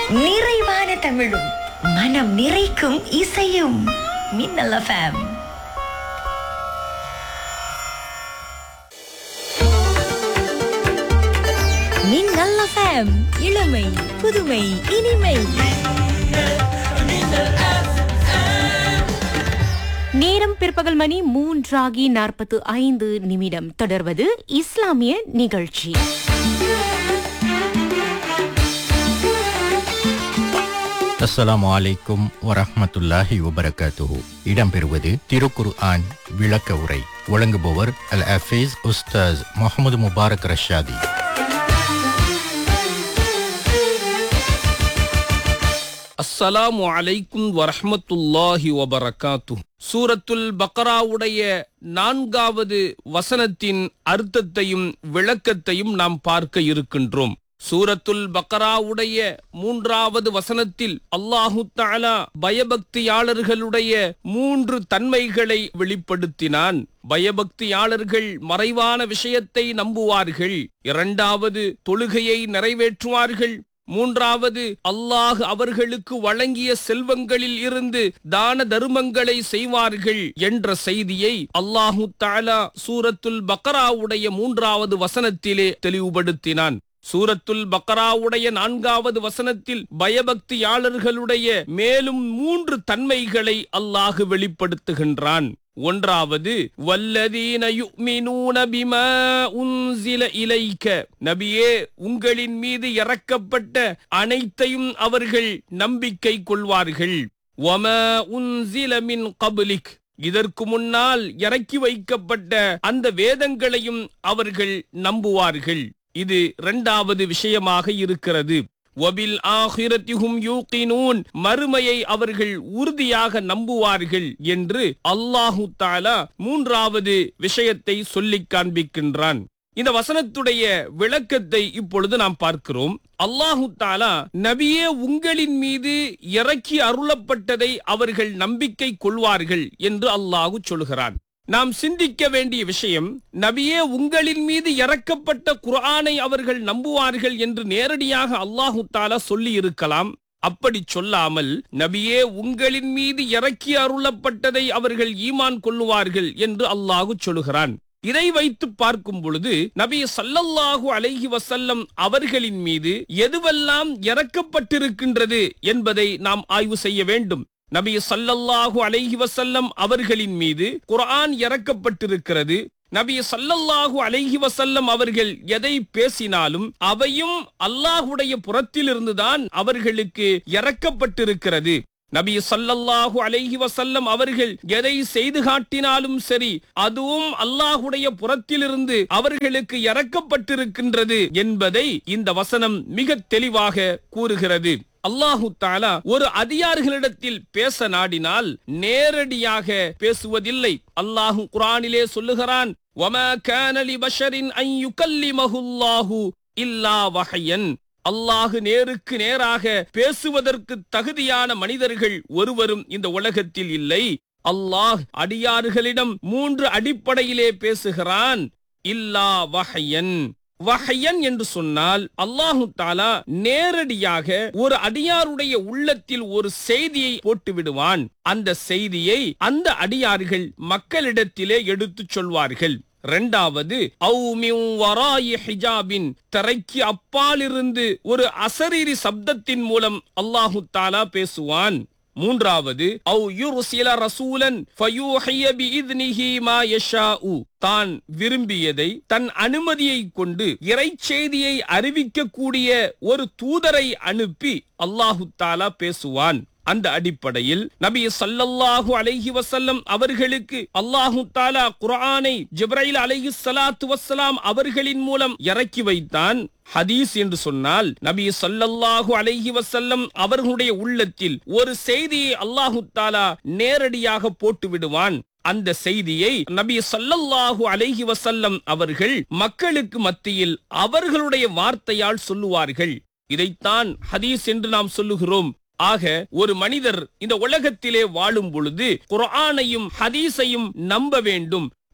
நிறைவான தமிழும் மனம் நிறைக்கும் இசையும் மின்னல் எஃப்எம் மின்னல் எஃப்எம் இளமை புதுமை இனிமை நேரம் பிற்பகல் மணி மூன்றாகி நாற்பத்து ஐந்து நிமிடம் தொடர்வது இஸ்லாமிய நிகழ்ச்சி அஸ்ஸலாமு அலைக்கும் வரஹ்மத்துல்லாஹி வபரகாத்துஹு இடம்பெறுவது திருக்குர் ஆன் விளக்க உரை வழங்குபவர் அல் அஃபீஸ் உஸ்தாஸ் முகமது முபாரக் ரஷாதி அஸ்ஸலாமு அலைக்கும் வரஹ்மத்துல்லாஹி வபரகாத்து சூரத்துல் பக்ராவுடைய நான்காவது வசனத்தின் அர்த்தத்தையும் விளக்கத்தையும் நாம் பார்க்க இருக்கின்றோம் சூரத்துல் பக்ராவுடைய மூன்றாவது வசனத்தில் அல்லாஹு தஆலா பயபக்தியாளர்களுடைய மூன்று தன்மைகளை வெளிப்படுத்தினான் பயபக்தியாளர்கள் மறைவான விஷயத்தை நம்புவார்கள் இரண்டாவது தொழுகையை நிறைவேற்றுவார்கள் மூன்றாவது அல்லாஹ் அவர்களுக்கு வழங்கிய செல்வங்களில் இருந்து தான தர்மங்களை செய்வார்கள் என்ற செய்தியை அல்லாஹு தாலா சூரத்துல் பக்ராவுடைய மூன்றாவது வசனத்திலே தெளிவுபடுத்தினான் சூரத்துல் பக்ராவுடைய நான்காவது வசனத்தில் பயபக்தியாளர்களுடைய மேலும் மூன்று தன்மைகளை அல்லாஹ் வெளிப்படுத்துகின்றான் ஒன்றாவது வல்லதீன யுமினூன பிமா உன்சில இலைக்க நபியே உங்களின் மீது இறக்கப்பட்ட அனைத்தையும் அவர்கள் நம்பிக்கை கொள்வார்கள் வம உன்சில மின் கபலிக் இதற்கு முன்னால் இறக்கி வைக்கப்பட்ட அந்த வேதங்களையும் அவர்கள் நம்புவார்கள் இது இரண்டாவது விஷயமாக இருக்கிறது வபில் ஆஹிரத்திஹும் யூகினூன் மறுமையை அவர்கள் உறுதியாக நம்புவார்கள் என்று அல்லாஹு தாலா மூன்றாவது விஷயத்தை சொல்லிக் காண்பிக்கின்றான் இந்த வசனத்துடைய விளக்கத்தை இப்பொழுது நாம் பார்க்கிறோம் அல்லாஹு தாலா நபியே உங்களின் மீது இறக்கி அருளப்பட்டதை அவர்கள் நம்பிக்கை கொள்வார்கள் என்று அல்லாஹு சொல்கிறான் நாம் சிந்திக்க வேண்டிய விஷயம் நபியே உங்களின் மீது இறக்கப்பட்ட குர்ஆனை அவர்கள் நம்புவார்கள் என்று நேரடியாக அல்லாஹு தாலா சொல்லி இருக்கலாம் அப்படி சொல்லாமல் நபியே உங்களின் மீது இறக்கி அருளப்பட்டதை அவர்கள் ஈமான் கொள்ளுவார்கள் என்று அல்லாஹு சொல்கிறான் இதை வைத்து பார்க்கும் பொழுது நபி சல்லல்லாஹு அலைஹி வசல்லம் அவர்களின் மீது எதுவெல்லாம் இறக்கப்பட்டிருக்கின்றது என்பதை நாம் ஆய்வு செய்ய வேண்டும் நபி சல்லல்லாஹு அலைஹி வசல்லம் அவர்களின் மீது குர்ஆன் இறக்கப்பட்டிருக்கிறது நபி சல்லல்லாஹு அலைஹி வசல்லம் அவர்கள் எதை பேசினாலும் அவையும் அல்லாஹுடைய புறத்திலிருந்துதான் அவர்களுக்கு இறக்கப்பட்டிருக்கிறது நபி சல்லல்லாஹு அலைஹி வசல்லம் அவர்கள் எதை செய்து காட்டினாலும் சரி அதுவும் அல்லாஹுடைய புறத்திலிருந்து அவர்களுக்கு இறக்கப்பட்டிருக்கின்றது என்பதை இந்த வசனம் மிக தெளிவாக கூறுகிறது அல்லாஹு தாலா ஒரு அதிகாரிகளிடத்தில் பேச நாடினால் நேரடியாக பேசுவதில்லை அல்லாஹு குரானிலே சொல்லுகிறான் وَمَا كَانَ لِبَشَرٍ أَن يُكَلِّمَهُ اللَّهُ إِلَّا وَحْيًا அல்லாஹு நேருக்கு நேராக பேசுவதற்கு தகுதியான மனிதர்கள் ஒருவரும் இந்த உலகத்தில் இல்லை அல்லாஹ் அடியாறுகளிடம் மூன்று அடிப்படையிலே பேசுகிறான் இல்லா வஹயன் வஹயன் என்று சொன்னால் அல்லாஹு தாலா நேரடியாக ஒரு அடியாருடைய உள்ளத்தில் ஒரு செய்தியை போட்டு விடுவான் அந்த செய்தியை அந்த அடியார்கள் மக்களிடத்திலே எடுத்துச் சொல்வார்கள் இரண்டாவது ஹிஜாபின் திரைக்கு அப்பாலிருந்து ஒரு அசரீரி சப்தத்தின் மூலம் அல்லாஹு தாலா பேசுவான் மூன்றாவது அவு யுர்சில ரசூலன் ஃபயூஹிய பிஇذنஹி மா யஷாஉ தான் விரும்பியதை தன் அனுமதியை கொண்டு இறை செய்தியை அறிவிக்கக்கூடிய ஒரு தூதரை அனுப்பி அல்லாஹு தாலா பேசுவான் அந்த அடிப்படையில் நபி சல்லல்லாஹு அலைஹி வசல்லம் அவர்களுக்கு அல்லாஹு தாலா குர்ஆனை ஜிப்ரைல் அலைஹி ஸலாத்து வஸ்ஸலாம் அவர்களின் மூலம் இறக்கி வைத்தான் ஹதீஸ் என்று சொன்னால் நபி சல்லல்லாஹு அலைஹி வசல்லம் அவர்களுடைய உள்ளத்தில் ஒரு செய்தியை அல்லாஹு தாலா நேரடியாக போட்டு விடுவான் அந்த செய்தியை நபி சல்லல்லாஹு அலைஹி வசல்லம் அவர்கள் மக்களுக்கு மத்தியில் அவர்களுடைய வார்த்தையால் சொல்லுவார்கள் இதைத்தான் ஹதீஸ் என்று நாம் சொல்லுகிறோம் ஆக ஒரு மனிதர் இந்த உலகத்திலே வாழும் பொழுது குர்ஆனையும் ஹதீஸையும் நம்ப வேண்டும்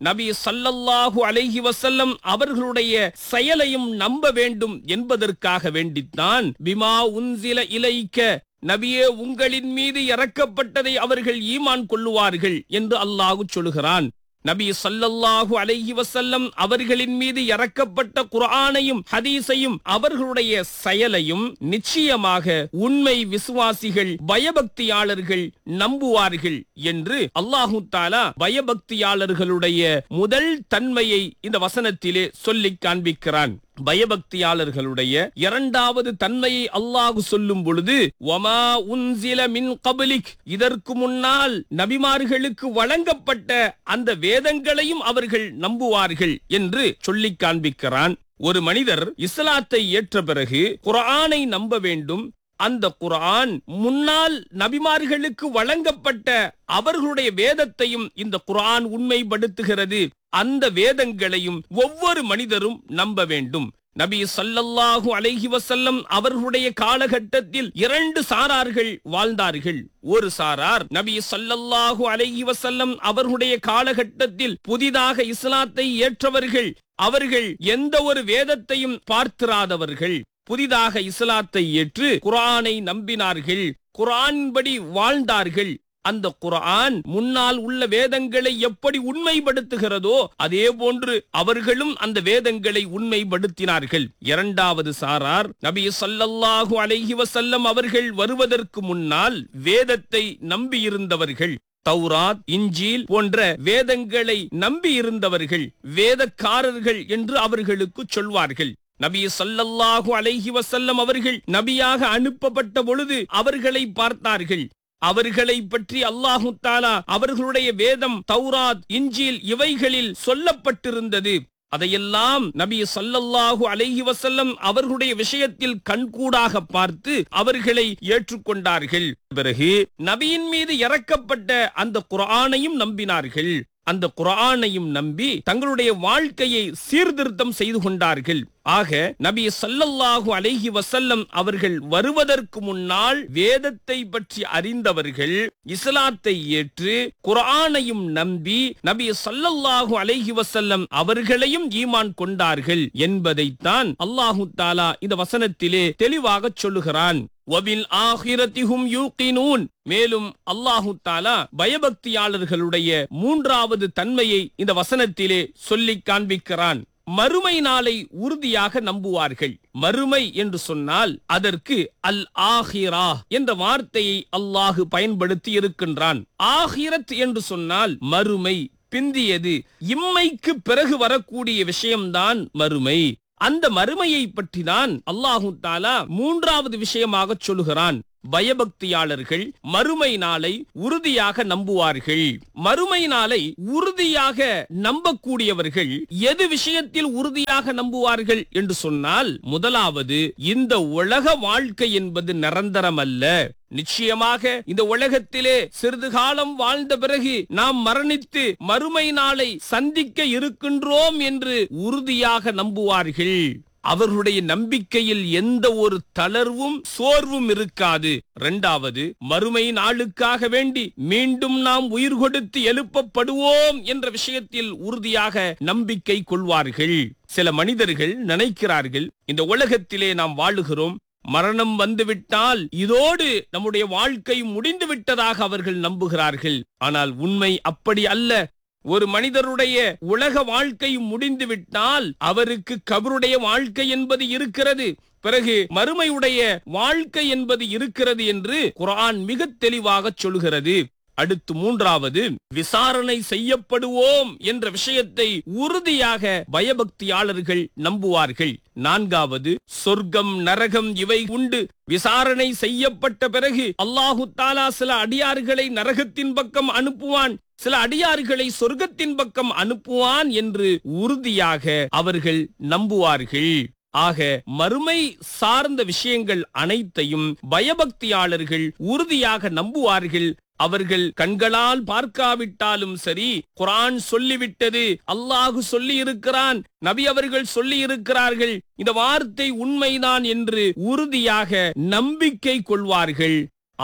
நபி சல்லல்லாஹு அலைஹி வஸல்லம் அவர்களுடைய செயலையும் நம்ப வேண்டும் என்பதற்காக வேண்டித்தான் பிமா உன்சில இலைக்க நபியே உங்களின் மீது இறக்கப்பட்டதை அவர்கள் ஈமான் கொள்ளுவார்கள் என்று அல்லாஹு சொல்கிறான் நபி சல்லல்லாஹு அலைஹி வஸல்லம் அவர்களின் மீது இறக்கப்பட்ட குர்ஆனையும் ஹதீஸையும் அவர்களுடைய செயலையும் நிச்சயமாக உண்மை விசுவாசிகள் பயபக்தியாளர்கள் நம்புவார்கள் என்று அல்லாஹு தாலா பயபக்தியாளர்களுடைய முதல் தன்மையை இந்த வசனத்திலே சொல்லிக் காண்பிக்கிறான் பயபக்தியாளர்களுடைய இரண்டாவது தன்மையை அல்லாஹு சொல்லும் பொழுது ஒமா உன்சில மின் கபலிக் இதற்கு முன்னால் நபிமார்களுக்கு வழங்கப்பட்ட அந்த வேதங்களையும் அவர்கள் நம்புவார்கள் என்று சொல்லிக் காண்பிக்கிறான் ஒரு மனிதர் இஸ்லாத்தை ஏற்ற பிறகு குர்ஆனை நம்ப வேண்டும் அந்த குர்ஆன் முன்னால் நபிமார்களுக்கு வழங்கப்பட்ட அவர்களுடைய வேதத்தையும் இந்த குர்ஆன் உண்மைப்படுத்துகிறது அந்த வேதங்களையும் ஒவ்வொரு மனிதரும் நம்ப வேண்டும் நபி சல்லல்லாஹு அலைஹி வஸல்லம் அவர்களுடைய காலகட்டத்தில் இரண்டு சாரார்கள் வாழ்ந்தார்கள் ஒரு சாரார் நபி சல்லல்லாஹு அலைஹி வஸல்லம் அவர்களுடைய காலகட்டத்தில் புதிதாக இஸ்லாத்தை ஏற்றவர்கள் அவர்கள் எந்த ஒரு வேதத்தையும் பார்த்திராதவர்கள் புதிதாக இஸ்லாத்தை ஏற்று குர்ஆனை நம்பினார்கள் குர்ஆன்படி வாழ்ந்தார்கள் அந்த குர்ஆன் முன்னால் உள்ள வேதங்களை எப்படி உண்மைப்படுத்துகிறதோ அதே போன்று அவர்களும் அந்த வேதங்களை உண்மைப்படுத்தினார்கள் இரண்டாவது சாரார் நபி ஸல்லல்லாஹு அலைஹி வஸல்லம் அவர்கள் வருவதற்கு முன்னால் வேதத்தை நம்பியிருந்தவர்கள் தௌராத் இஞ்சில் போன்ற வேதங்களை நம்பியிருந்தவர்கள் வேதக்காரர்கள் என்று அவர்களுக்கு சொல்வார்கள் நபி ஸல்லல்லாஹு அலைஹி வஸல்லம் அவர்கள் நபியாக அனுப்பப்பட்ட பொழுது அவர்களை பார்த்தார்கள் அவர்களை பற்றி அல்லாஹு தாலா அவர்களுடைய வேதம் தௌராத் இஞ்சில் இவைகளில் சொல்லப்பட்டிருந்தது அதையெல்லாம் நபி ஸல்லல்லாஹு அலைஹி வஸல்லம் அவர்களுடைய விஷயத்தில் கண்கூடாக பார்த்து அவர்களை ஏற்றுக்கொண்டார்கள் பிறகு நபியின் மீது இறக்கப்பட்ட அந்த குர்ஆனையும் நம்பினார்கள் அந்த குர்ஆனையும் நம்பி தங்களுடைய வாழ்க்கையை சீர்திருத்தம் செய்து கொண்டார்கள் ஆக நபி ஸல்லல்லாஹு அலைஹி வஸல்லம் அவர்கள் வருவதற்கு முன்னால் வேதத்தை பற்றி அறிந்தவர்கள் இஸ்லாத்தை ஏற்று குர்ஆனையும் நம்பி நபி ஸல்லல்லாஹு அலைஹி வஸல்லம் அவர்களையும் ஈமான் கொண்டார்கள் என்பதைத்தான் அல்லாஹு தாலா இந்த வசனத்திலே தெளிவாக சொல்லுகிறான் வபில் ஆஹிரத்திஹும் யூகினூன் மேலும் அல்லாஹு தாலா பயபக்தியாளர்களுடைய மூன்றாவது தன்மையை இந்த வசனத்திலே சொல்லிக் காண்பிக்கிறான் மறுமை நாளை உறுதியாக நம்புவார்கள் மறுமை என்று சொன்னால் அதற்கு அல் ஆஹிரா என்ற வார்த்தையை அல்லாஹு பயன்படுத்தி இருக்கின்றான் ஆஹிரத் என்று சொன்னால் மறுமை பிந்தியது இம்மைக்கு பிறகு வரக்கூடிய விஷயம்தான் மறுமை அந்த மறுமையை பற்றி தான் அல்லாஹு தாலா மூன்றாவது விஷயமாக சொல்லுகிறான் பயபக்தியாளர்கள் மறுமை நாளை உறுதியாக நம்புவார்கள் மறுமை நாளை உறுதியாக நம்பக்கூடியவர்கள் எது விஷயத்தில் உறுதியாக நம்புவார்கள் என்று சொன்னால் முதலாவது இந்த உலக வாழ்க்கை என்பது நிரந்தரம் அல்ல நிச்சயமாக இந்த உலகத்திலே சிறிது காலம் வாழ்ந்த பிறகு நாம் மரணித்து மறுமை நாளை சந்திக்க இருக்கின்றோம் என்று உறுதியாக நம்புவார்கள் அவர்களுடைய நம்பிக்கையில் எந்த ஒரு தளர்வும் சோர்வும் இருக்காது இரண்டாவது மறுமை நாளுக்காக வேண்டி மீண்டும் நாம் உயிர் கொடுத்து எழுப்பப்படுவோம் என்ற விஷயத்தில் உறுதியாக நம்பிக்கை கொள்வார்கள் சில மனிதர்கள் நினைக்கிறார்கள் இந்த உலகத்திலே நாம் வாழுகிறோம் மரணம் வந்துவிட்டால் இதோடு நம்முடைய வாழ்க்கை முடிந்து விட்டதாக அவர்கள் நம்புகிறார்கள் ஆனால் உண்மை அப்படி அல்ல ஒரு மனிதருடைய உலக வாழ்க்கை முடிந்து விட்டால் அவருக்கு கபருடைய வாழ்க்கை என்பது இருக்கிறது பிறகு மறுமையுடைய வாழ்க்கை என்பது இருக்கிறது என்று குர்ஆன் மிக தெளிவாக சொல்கிறது அடுத்து மூன்றாவது விசாரணை செய்யப்படுவோம் என்ற விஷயத்தை உறுதியாக பயபக்தியாளர்கள் நம்புவார்கள் நான்காவது சொர்க்கம் நரகம் இவை உண்டு விசாரணை செய்யப்பட்ட பிறகு அல்லாஹு தாலா சில அடியார்களை நரகத்தின் பக்கம் அனுப்புவான் சில அடியார்களை சொர்க்கத்தின் பக்கம் அனுப்புவான் என்று உறுதியாக அவர்கள் நம்புவார்கள் ஆக மறுமை சார்ந்த விஷயங்கள் அனைத்தையும் பயபக்தியாளர்கள் உறுதியாக நம்புவார்கள் அவர்கள் கண்களால் பார்க்காவிட்டாலும் சரி குரான் சொல்லிவிட்டது அல்லாஹு சொல்லி இருக்கிறான் நபி அவர்கள் சொல்லி இருக்கிறார்கள் இந்த வார்த்தை உண்மைதான் என்று உறுதியாக நம்பிக்கை கொள்வார்கள்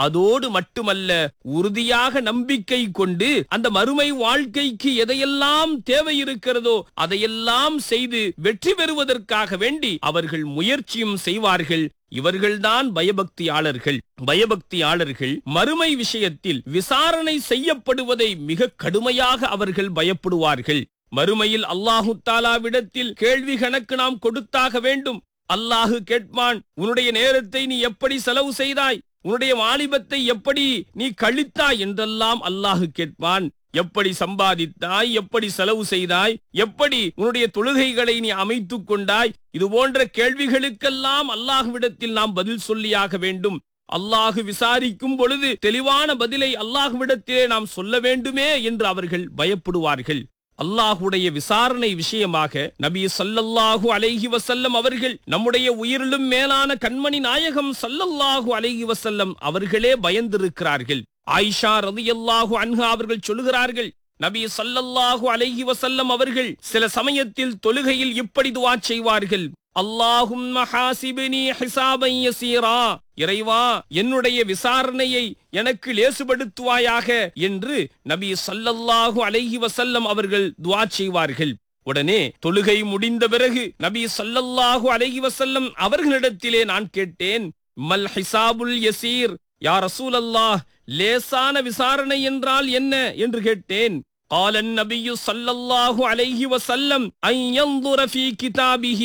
அதோடு மட்டுமல்ல உறுதியாக நம்பிக்கை கொண்டு அந்த மறுமை வாழ்க்கைக்கு எதையெல்லாம் தேவை இருக்கிறதோ அதையெல்லாம் செய்து வெற்றி பெறுவதற்காக வேண்டி அவர்கள் முயற்சியும் செய்வார்கள் இவர்கள்தான் பயபக்தியாளர்கள் பயபக்தியாளர்கள் மறுமை விஷயத்தில் விசாரணை செய்யப்படுவதை மிக கடுமையாக அவர்கள் பயப்படுவார்கள் மறுமையில் அல்லாஹு தாலாவிடத்தில் கேள்வி கணக்கு நாம் கொடுத்தாக வேண்டும் அல்லாஹு கேட்பான் உன்னுடைய நேரத்தை நீ எப்படி செலவு செய்தாய் உன்னுடைய வாலிபத்தை எப்படி நீ கழித்தாய் என்றெல்லாம் அல்லாஹு கேட்பான் எப்படி சம்பாதித்தாய் எப்படி செலவு செய்தாய் எப்படி உன்னுடைய தொழுகைகளை நீ அமைத்துக் கொண்டாய் இது போன்ற கேள்விகளுக்கெல்லாம் அல்லாஹ்விடத்தில் நாம் பதில் சொல்லியாக வேண்டும் அல்லாஹு விசாரிக்கும் பொழுது தெளிவான பதிலை அல்லாஹ்விடத்திலே நாம் சொல்ல வேண்டுமே என்று அவர்கள் பயப்படுவார்கள் அல்லாஹுடைய விசாரணை விஷயமாக நபி சல்லல்லாஹு அலைஹி வசல்லம் அவர்கள் நம்முடைய உயிரிலும் மேலான கண்மணி நாயகம் சல்லல்லாஹு அலைஹி வசல்லம் அவர்களே பயந்திருக்கிறார்கள் ஆயிஷா ரலியல்லாஹு அன்ஹா அவர்கள் சொல்லுகிறார்கள் நபி சல்லல்லாஹு அலைஹி வசல்லம் அவர்கள் சில சமயத்தில் தொழுகையில் இப்படி துவா செய்வார்கள் அல்லாஹும் ஹாசிபினி ஹிசாபன் யசீரா இறைவா என்னுடைய விசாரணையை எனக்கு லேசுபடுத்துவாயாக என்று நபி சல்லல்லாஹு அலைஹி வசல்லம் அவர்கள் துவா செய்வார்கள் உடனே தொழுகை முடிந்த பிறகு நபி சல்லல்லாஹு அலைஹி வசல்லம் அவர்களிடத்திலே நான் கேட்டேன் மல் ஹிசாபுல் யசீர் யா ரசூலல்லாஹ் லேசான விசாரணை என்றால் என்ன என்று கேட்டேன் قال النبي صلى الله عليه وسلم أن ينظر في كتابه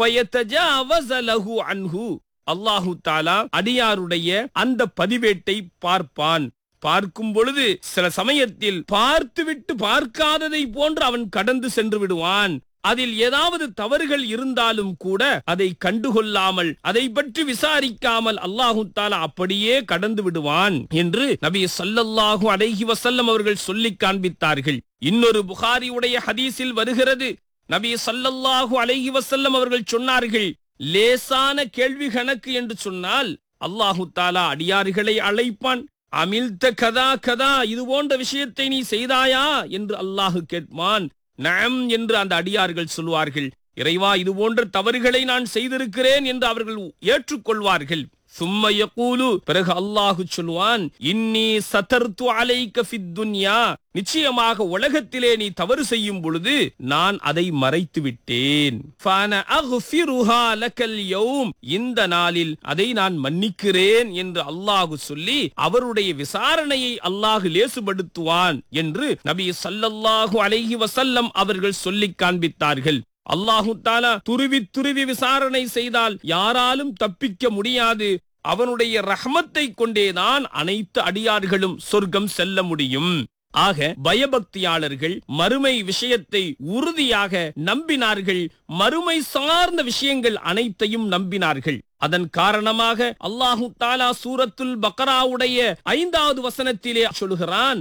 فيتجاوز له عنه அல்லாஹு தாலா அடியாருடைய அந்த பதிவேட்டை பார்ப்பான் பார்க்கும் பொழுது சில சமயத்தில் பார்த்துவிட்டு பார்க்காததை போன்று அவன் கடந்து சென்று விடுவான் அதில் ஏதாவது தவறுகள் இருந்தாலும் கூட அதை கண்டுகொள்ளாமல் அதை பற்றி விசாரிக்காமல் அல்லாஹு தாலா அப்படியே கடந்து விடுவான் என்று நபி சல்லல்லாஹு அலைஹி வசல்லம் அவர்கள் சொல்லி காண்பித்தார்கள் இன்னொரு புகாரியுடைய ஹதீஸில் வருகிறது நபி சல்லல்லாஹு அலைஹி வசல்லம் அவர்கள் சொன்னார்கள் லேசான கேள்வி கணக்கு என்று சொன்னால் அல்லாஹு தாலா அடியார்களை அழைப்பான் அமிழ்த்த கதா கதா இது போன்ற விஷயத்தை நீ செய்தாயா என்று அல்லாஹு கேட்பான் நம் என்று அந்த அடியார்கள் சொல்வார்கள் இறைவா இது போன்ற தவறுகளை நான் செய்திருக்கிறேன் என்று அவர்கள் ஏற்றுக்கொள்வார்கள் சும்ம யகூலு பிறகு அல்லாஹு சொல்வான் இன்னி சதர்த்து அலைக்க ஃபித் துன்யா நிச்சயமாக உலகத்திலே நீ தவறு செய்யும் பொழுது நான் அதை மறைத்து விட்டேன் ஃபஅன அக்ஃபிருஹா லக்கல் யௌம் இந்த நாளில் அதை நான் மன்னிக்கிறேன் என்று அல்லாஹு சொல்லி அவருடைய விசாரணையை அல்லாஹு லேசுபடுத்துவான் என்று நபி ஸல்லல்லாஹு அலைஹி வஸல்லம் அவர்கள் சொல்லிக் காண்பித்தார்கள் அல்லாஹு தாலா துருவி துருவி விசாரணை செய்தால் யாராலும் தப்பிக்க முடியாது அவனுடைய ரஹமத்தை கொண்டேதான் அனைத்து அடியார்களும் சொர்க்கம் செல்ல முடியும் ஆக பயபக்தியாளர்கள் மறுமை விஷயத்தை உறுதியாக நம்பினார்கள் மறுமை சார்ந்த விஷயங்கள் அனைத்தையும் நம்பினார்கள் அதன் காரணமாக அல்லாஹு தாலா சூரத்துல் பக்கராவுடைய ஐந்தாவது வசனத்திலே சொல்கிறான்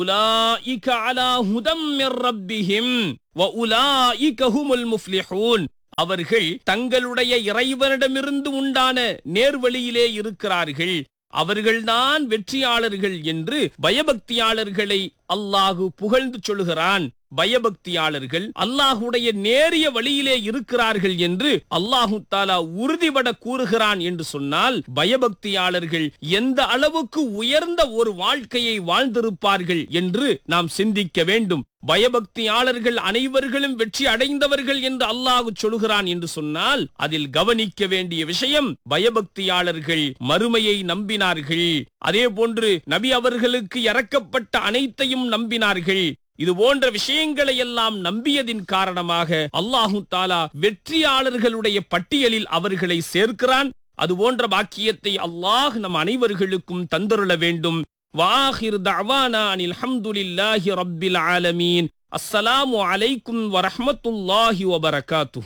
உலாயிக அலா ஹுதம் மிர் ரப்பிஹிம் வ உலாயிக ஹுமுல் முஃப்லிஹூன் அவர்கள் தங்களுடைய இறைவனிடமிருந்து உண்டான நேர்வழியிலே இருக்கிறார்கள் அவர்கள்தான் வெற்றியாளர்கள் என்று பயபக்தியாளர்களை அல்லாஹு புகழ்ந்து சொல்லுகிறான் பயபக்தியாளர்கள் அல்லாஹுடைய நேரிய வழியிலே இருக்கிறார்கள் என்று அல்லாஹு தாலா உறுதிபட கூறுகிறான் என்று சொன்னால் பயபக்தியாளர்கள் எந்த அளவுக்கு உயர்ந்த ஒரு வாழ்க்கையை வாழ்ந்திருப்பார்கள் என்று நாம் சிந்திக்க வேண்டும் பயபக்தியாளர்கள் அனைவர்களும் வெற்றி அடைந்தவர்கள் என்று அல்லாஹு சொல்கிறான் என்று சொன்னால் அதில் கவனிக்க வேண்டிய விஷயம் பயபக்தியாளர்கள் மறுமையை நம்பினார்கள் அதே போன்று நபி அவர்களுக்கு இறக்கப்பட்ட அனைத்தையும் நம்பினார்கள் இது போன்ற விஷயங்களை எல்லாம் நம்பியதின் காரணமாக அல்லாஹு தாலா வெற்றியாளர்களுடைய பட்டியலில் அவர்களை சேர்க்கிறான் அது போன்ற பாக்கியத்தை அல்லாஹ் நம் அனைவர்களுக்கும் தந்தருள வேண்டும் வாஹிர் தஅவானா அனில் ஹம்துலில்லாஹி ரப்பில் ஆலமீன் அஸ்ஸலாமு அலைக்கும் வரஹ்மத்துல்லாஹி வபரகாத்துஹ்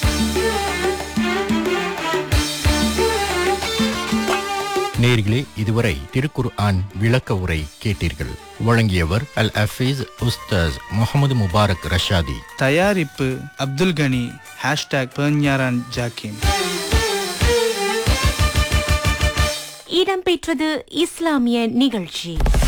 நேர்களே இதுவரை திருக்குர் ஆன் விளக்க உரை கேட்டீர்கள் வழங்கியவர் அல் அஃபீஸ் உஸ்தாஸ் முகமது முபாரக் ரஷாதி தயாரிப்பு அப்துல் கனி ஹேஷ்டாக் பெர்ஞாரான் ஜாக்கிம் இடம்பெற்றது இஸ்லாமிய நிகழ்ச்சி